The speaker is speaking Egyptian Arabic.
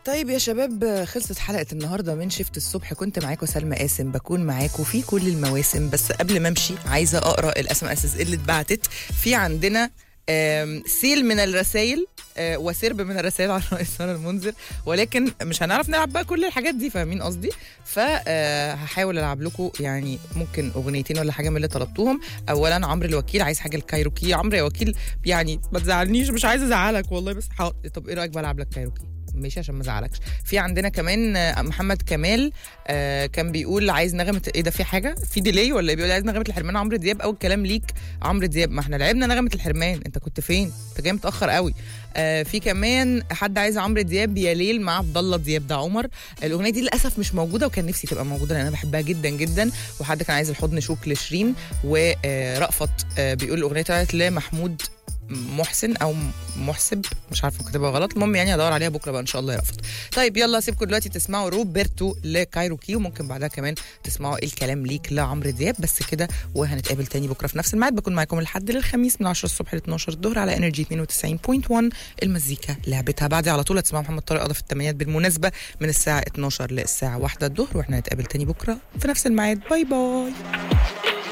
طيب يا شباب خلصت حلقة النهاردة من شفت الصبح كنت معاكم سلمى قاسم بكون معاكم في كل المواسم بس قبل ما امشي عايزة اقرا الاس ام اس اللي اتبعتت في عندنا آم، سيل من الرسائل آه، وسرب من الرسائل على رئيس سارة المنذر ولكن مش هنعرف نلعب بقى كل الحاجات دي فاهمين قصدي فهحاول العب لكم يعني ممكن اغنيتين ولا حاجه من اللي طلبتوهم اولا عمرو الوكيل عايز حاجه الكايروكي عمرو يا وكيل يعني ما تزعلنيش مش عايز ازعلك والله بس حاضر طب ايه رايك بقى العب لك كايروكي ماشي عشان ما ازعلكش في عندنا كمان آه، محمد كمال آه كان بيقول عايز نغمه ايه ده في حاجه في ديلي ولا إيه؟ بيقول عايز نغمه الحرمان عمرو دياب اول كلام ليك عمرو دياب ما احنا لعبنا نغمه الحرمان انت كنت فين انت جاي متاخر قوي آه في كمان حد عايز عمرو دياب يا ليل مع عبد الله دياب ده عمر الاغنيه دي للاسف مش موجوده وكان نفسي تبقى موجوده لان انا بحبها جدا جدا وحد كان عايز الحضن شوك لشيرين ورأفت آه بيقول الاغنيه طلعت لمحمود محسن او محسب مش عارفه كاتبها غلط المهم يعني هدور عليها بكره بقى ان شاء الله يا رأفت طيب يلا سيبكم دلوقتي تسمعوا روبرتو لكايروكي وممكن بعدها كمان تسمعوا الكلام ليك لعمرو دياب بس كده وهنتقابل تاني بكره في نفس الميعاد بكون معاكم الحد للخميس من 10 الصبح ل 12 الظهر على انرجي 92.1 المزيكا لعبتها بعدي على طول هتسمعوا محمد طارق قضى في الثمانينات بالمناسبه من الساعه 12 للساعه 1 الظهر واحنا هنتقابل تاني بكره في نفس الميعاد باي باي